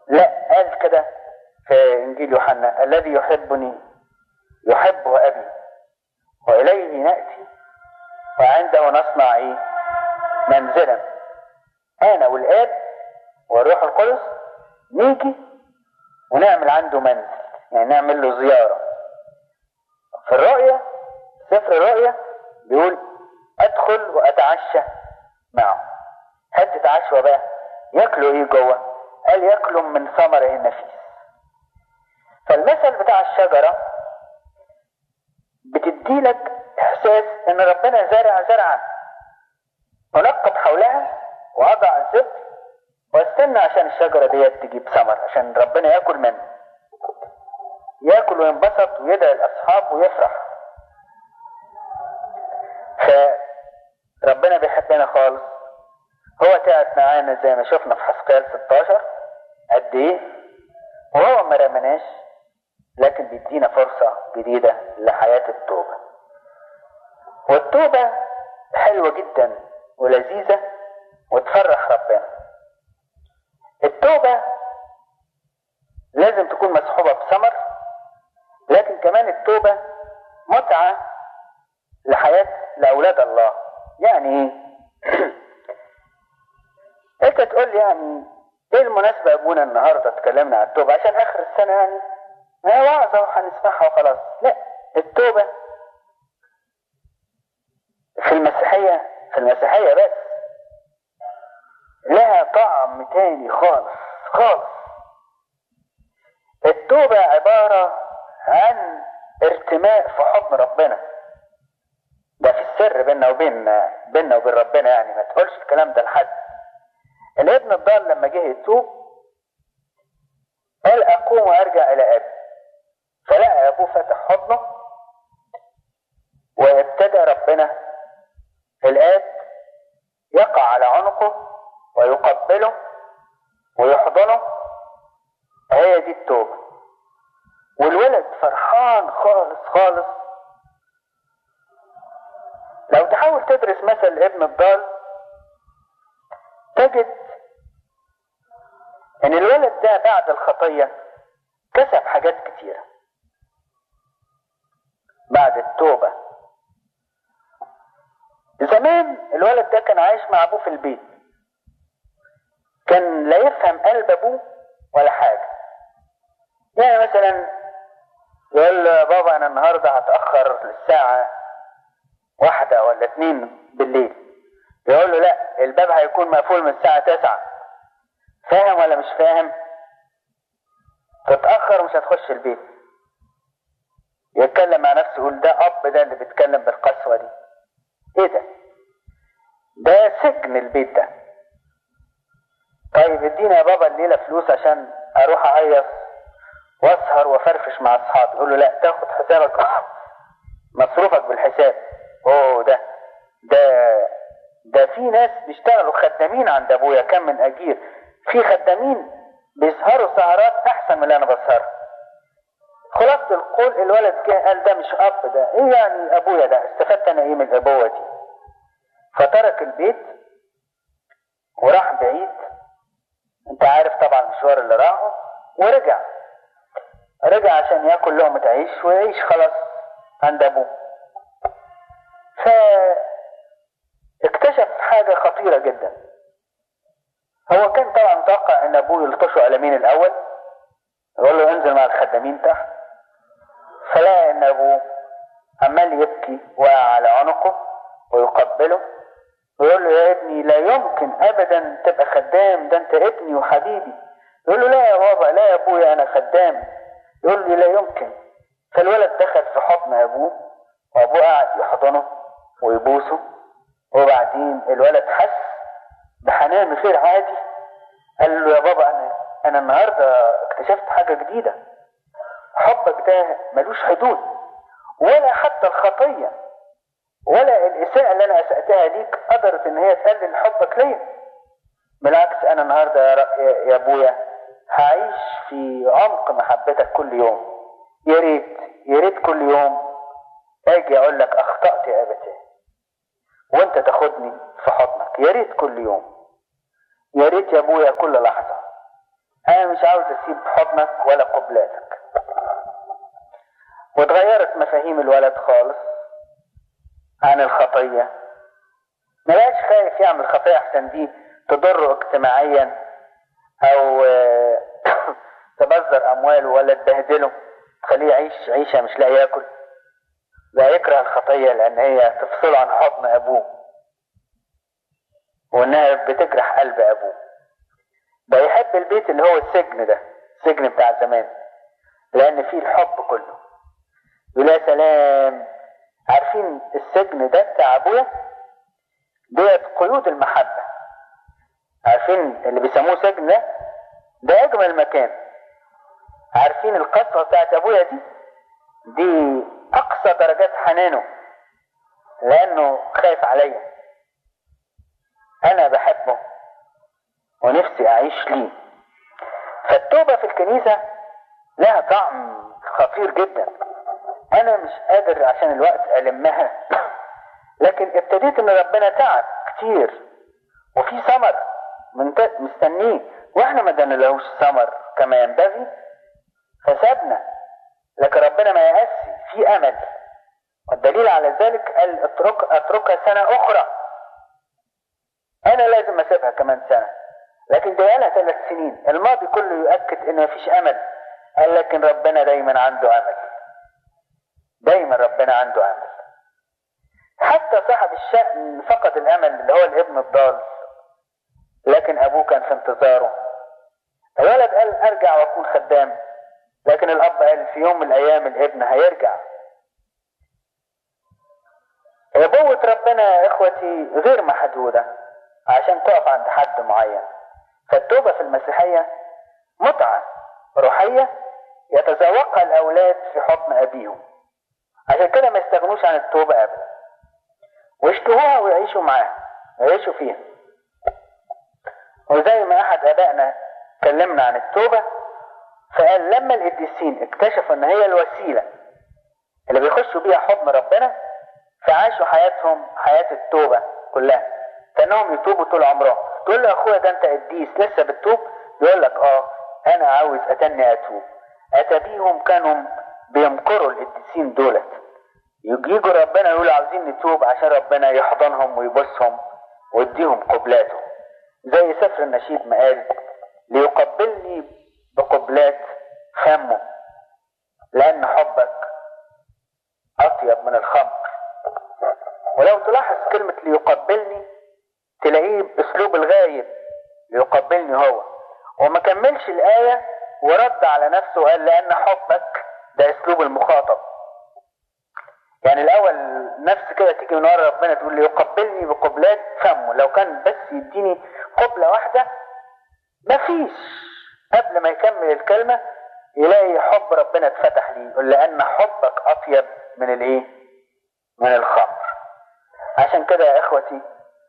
لا قال كده في انجيل يوحنا الذي يحبني يحبه ابي واليه ناتي وعنده نصنع ايه منزلا انا والاب والروح القدس نيجي ونعمل عنده منزل يعني نعمل له زياره في الرؤيا سفر الرؤيا بيقول ادخل واتعشى معه حته عشوه بقى ياكلوا ايه جوه قال ياكلوا من ثمره النفيس فالمثل بتاع الشجره بتديلك احساس ان ربنا زارع زرعا ونقب حولها وضع الزبد واستنى عشان الشجرة ديت تجيب ثمر عشان ربنا ياكل منه ياكل وينبسط ويدعي الاصحاب ويفرح فربنا بيحبنا خالص هو تعب معانا زي ما شفنا في حسقيال 16 قد ايه وهو ما رمناش لكن بيدينا فرصة جديدة لحياة التوبة والتوبة حلوة جدا ولذيذة وتفرح ربنا التوبة لازم تكون مصحوبة بثمر لكن كمان التوبة متعة لحياة لأولاد الله يعني ايه انت تقول لي يعني ايه المناسبة يا ابونا النهاردة اتكلمنا عن التوبة عشان اخر السنة يعني ما وعظة وهنسمعها وخلاص لا التوبة في المسيحية في المسيحية بس لها طعم تاني خالص خالص التوبة عبارة عن ارتماء في حضن ربنا ده في السر بيننا وبين بيننا وبين ربنا يعني ما تقولش الكلام ده لحد الابن الضال لما جه يتوب قال اقوم وارجع الى ابي فلقى ابوه فتح حضنه وابتدى ربنا الاب يقع على عنقه ويقبله ويحضنه هي دي التوبة والولد فرحان خالص خالص لو تحاول تدرس مثل ابن الضال تجد ان الولد ده بعد الخطية كسب حاجات كتيرة بعد التوبة زمان الولد ده كان عايش مع ابوه في البيت كان لا يفهم قلب ابوه ولا حاجة يعني مثلا يقول له بابا انا النهاردة هتأخر للساعة واحدة ولا اتنين بالليل يقول له لا الباب هيكون مقفول من الساعة تسعة فاهم ولا مش فاهم تتأخر ومش هتخش البيت يتكلم مع نفسه يقول ده اب ده اللي بيتكلم بالقسوة دي ايه ده ده سجن البيت ده طيب ادينا يا بابا الليلة فلوس عشان اروح اهيص واسهر وافرفش مع اصحابي يقول له لا تاخد حسابك مصروفك بالحساب اوه ده ده ده في ناس بيشتغلوا خدامين عند ابويا كم من اجير في خدامين بيسهروا سهرات احسن من اللي انا بسهرها خلاصة القول الولد جه قال ده مش اب ده ايه يعني ابويا ده استفدت انا ايه من الابوة دي فترك البيت وراح بعيد انت عارف طبعا المشوار اللي راحه ورجع رجع عشان ياكل لقمة عيش ويعيش خلاص عند ابوه فاكتشف حاجة خطيرة جدا هو كان طبعا متوقع ان ابوه يلطشه على مين الاول يقول له انزل مع الخدامين تحت فلقى ان ابوه عمال يبكي وقع على عنقه ويقبله ويقول له يا ابني لا يمكن ابدا تبقى خدام ده انت ابني وحبيبي يقول له لا يا بابا لا يا ابويا انا خدام يقول لي لا يمكن فالولد دخل في حضن ابوه وابوه قعد يحضنه ويبوسه وبعدين الولد حس بحنان غير عادي قال له يا بابا انا انا النهارده اكتشفت حاجه جديده حبك ده ملوش حدود ولا حتى الخطيه ولا الاساءه اللي انا اساتها ليك قدرت ان هي تقلل حبك ليا بالعكس انا النهارده يا, يا ابويا هعيش في عمق محبتك كل يوم يا ريت يا ريت كل يوم اجي اقول لك اخطات يا ابتي وانت تاخدني في حضنك يا ريت كل يوم يا ريت يا ابويا كل لحظه انا مش مش عاوز اسيب حضنك ولا قبلاتك واتغيرت مفاهيم الولد خالص عن الخطية ما بقاش خايف يعمل خطية احسن دي تضره اجتماعيا او تبذر امواله ولا تبهدله تخليه يعيش عيشة مش لاقي ياكل لا يكره الخطية لان هي تفصله عن حضن ابوه وانها بتجرح قلب ابوه ده يحب البيت اللي هو السجن ده السجن بتاع زمان لان فيه الحب كله يقول يا سلام عارفين السجن ده بتاع ابويا ديت قيود المحبة عارفين اللي بيسموه سجن ده ده اجمل مكان عارفين القسوة بتاعت ابويا دي دي اقصى درجات حنانه لانه خايف عليا انا بحبه ونفسي اعيش ليه فالتوبة في الكنيسة لها طعم خطير جدا انا مش قادر عشان الوقت المها لكن ابتديت ان ربنا تعب كتير وفي ثمر مستنيه واحنا ما ادانالهوش ثمر كما ينبغي فسابنا لكن ربنا ما يأسي في امل والدليل على ذلك قال اترك اتركها سنة اخرى انا لازم اسيبها كمان سنة لكن ده لها ثلاث سنين الماضي كله يؤكد ان مفيش امل قال لكن ربنا دايما عنده امل دايما ربنا عنده امل حتى صاحب الشأن فقد الامل اللي هو الابن الضال لكن ابوه كان في انتظاره الولد قال ارجع واكون خدام لكن الاب قال في يوم من الايام الابن هيرجع ابوة ربنا يا اخوتي غير محدودة عشان تقف عند حد معين فالتوبة في المسيحية متعة روحية يتذوقها الأولاد في حضن أبيهم عشان كده ما يستغنوش عن التوبة أبدا ويشتهوها ويعيشوا معاها ويعيشوا فيها وزي ما أحد آبائنا كلمنا عن التوبة فقال لما القديسين اكتشفوا ان هي الوسيلة اللي بيخشوا بيها حضن ربنا فعاشوا حياتهم حياة التوبة كلها كانهم يتوبوا طول عمرهم تقول له يا اخويا ده انت قديس لسه بتتوب يقول لك اه انا عاوز اتني اتوب اتبيهم كانوا بيمكروا القديسين دولت يجوا ربنا يقولوا عاوزين نتوب عشان ربنا يحضنهم ويبصهم ويديهم قبلاته زي سفر النشيد ما قال ليقبلني بقبلات فمه لأن حبك أطيب من الخمر ولو تلاحظ كلمة ليقبلني تلاقيه بأسلوب الغايب ليقبلني هو وما كملش الآية ورد على نفسه وقال لأن حبك ده أسلوب المخاطب يعني الأول نفس كده تيجي من ورا ربنا تقول لي يقبلني بقبلات فمه لو كان بس يديني قبلة واحدة مفيش قبل ما يكمل الكلمة يلاقي حب ربنا اتفتح ليه يقول لأن حبك أطيب من الإيه؟ من الخمر عشان كده يا إخوتي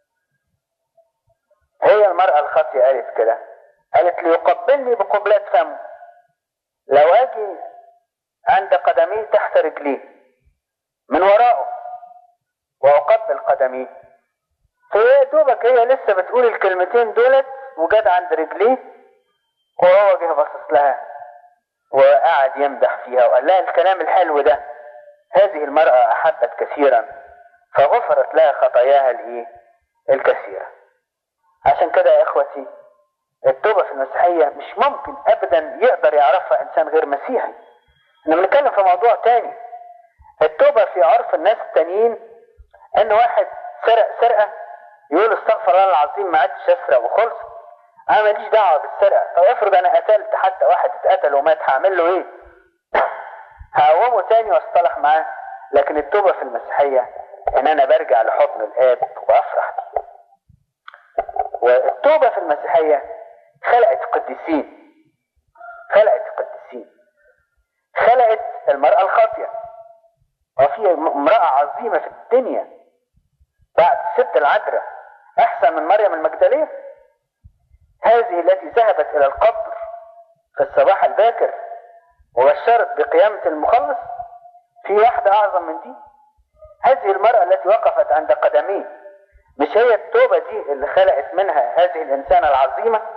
هي المرأة الخاطية قالت كده قالت ليقبلني بقبلات فمه لو أجي عند قدميه تحت رجليه من وراءه وأقبل قدميه فهي دوبك هي لسه بتقول الكلمتين دولت وجت عند رجليه وهو جه باصص لها وقعد يمدح فيها وقال لها الكلام الحلو ده هذه المرأة أحبت كثيرا فغفرت لها خطاياها الايه الكثيرة عشان كده يا اخوتي التوبة في المسيحية مش ممكن ابدا يقدر يعرفها انسان غير مسيحي احنا بنتكلم في موضوع تاني التوبة في عرف الناس التانيين ان واحد سرق سرقة يقول استغفر الله العظيم ما عادش اسرق وخلص انا ماليش دعوة بالسرقة طب افرض انا قتلت حتى واحد اتقتل ومات هعمل له ايه هقومه تاني واصطلح معاه لكن التوبة في المسيحية ان انا برجع لحضن الاب وافرح بيه والتوبة في المسيحية خلقت قديسين خلقت قديسين خلقت المرأة الخاطية وفي امرأة عظيمة في الدنيا بعد الست العذراء احسن من مريم المجدلية هذه التي ذهبت الى القبر في الصباح الباكر وبشرت بقيامة المخلص في واحدة اعظم من دي هذه المرأة التي وقفت عند قدميه مش هي التوبة دي اللي خلقت منها هذه الإنسانة العظيمة